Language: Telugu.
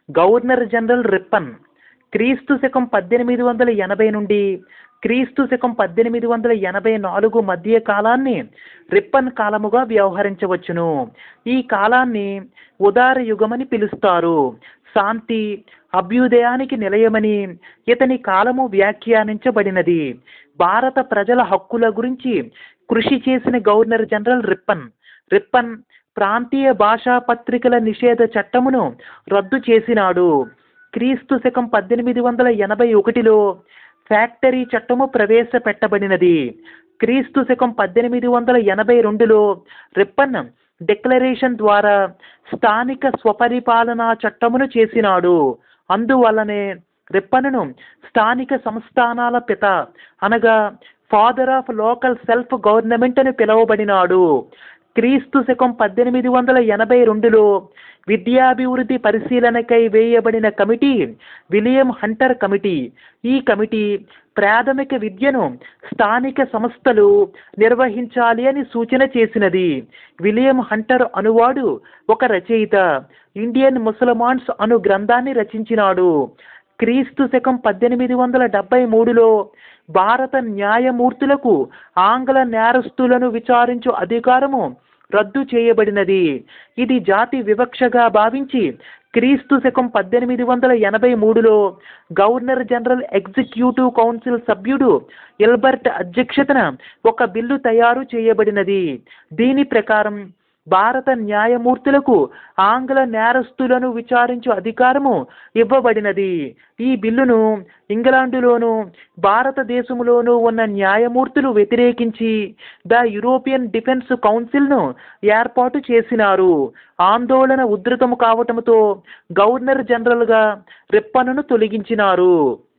గవర్నర్ జనరల్ రిప్పన్ క్రీస్తు శకం పద్దెనిమిది వందల ఎనభై నుండి క్రీస్తు శకం పద్దెనిమిది వందల ఎనభై నాలుగు మధ్య కాలాన్ని రిప్పన్ కాలముగా వ్యవహరించవచ్చును ఈ కాలాన్ని ఉదార యుగమని పిలుస్తారు శాంతి అభ్యుదయానికి నిలయమని ఇతని కాలము వ్యాఖ్యానించబడినది భారత ప్రజల హక్కుల గురించి కృషి చేసిన గవర్నర్ జనరల్ రిప్పన్ రిప్పన్ ప్రాంతీయ భాషా పత్రికల నిషేధ చట్టమును రద్దు చేసినాడు క్రీస్తు శకం పద్దెనిమిది వందల ఎనభై ఒకటిలో ఫ్యాక్టరీ చట్టము ప్రవేశపెట్టబడినది క్రీస్తు శకం పద్దెనిమిది వందల ఎనభై రెండులో రిప్పన్ డిక్లరేషన్ ద్వారా స్థానిక స్వపరిపాలనా చట్టమును చేసినాడు అందువల్లనే రిప్పన్ను స్థానిక సంస్థానాల పిత అనగా father of local self government అని పిలువబడినాడు క్రీస్తు శకం పద్దెనిమిది వందల ఎనభై రెండులో విద్యాభివృద్ధి పరిశీలనకై వేయబడిన కమిటీ విలియం హంటర్ కమిటీ ఈ కమిటీ ప్రాథమిక విద్యను స్థానిక సంస్థలు నిర్వహించాలి అని సూచన చేసినది విలియం హంటర్ అనువాడు ఒక రచయిత ఇండియన్ ముసల్మాన్స్ అను గ్రంథాన్ని రచించినాడు క్రీస్తు శకం పద్దెనిమిది వందల డెబ్బై మూడులో భారత న్యాయమూర్తులకు ఆంగ్ల నేరస్తులను విచారించు అధికారము రద్దు చేయబడినది ఇది జాతి వివక్షగా భావించి క్రీస్తు శకం పద్దెనిమిది వందల ఎనభై మూడులో గవర్నర్ జనరల్ ఎగ్జిక్యూటివ్ కౌన్సిల్ సభ్యుడు ఎల్బర్ట్ అధ్యక్షతన ఒక బిల్లు తయారు చేయబడినది దీని ప్రకారం భారత న్యాయమూర్తులకు ఆంగ్ల నేరస్తులను విచారించు అధికారము ఇవ్వబడినది ఈ బిల్లును ఇంగ్లాండులోను భారతదేశంలోనూ ఉన్న న్యాయమూర్తులు వ్యతిరేకించి ద యూరోపియన్ డిఫెన్స్ కౌన్సిల్ను ఏర్పాటు చేసినారు ఆందోళన ఉధృతము కావటంతో గవర్నర్ జనరల్గా రిప్పన్ను తొలగించినారు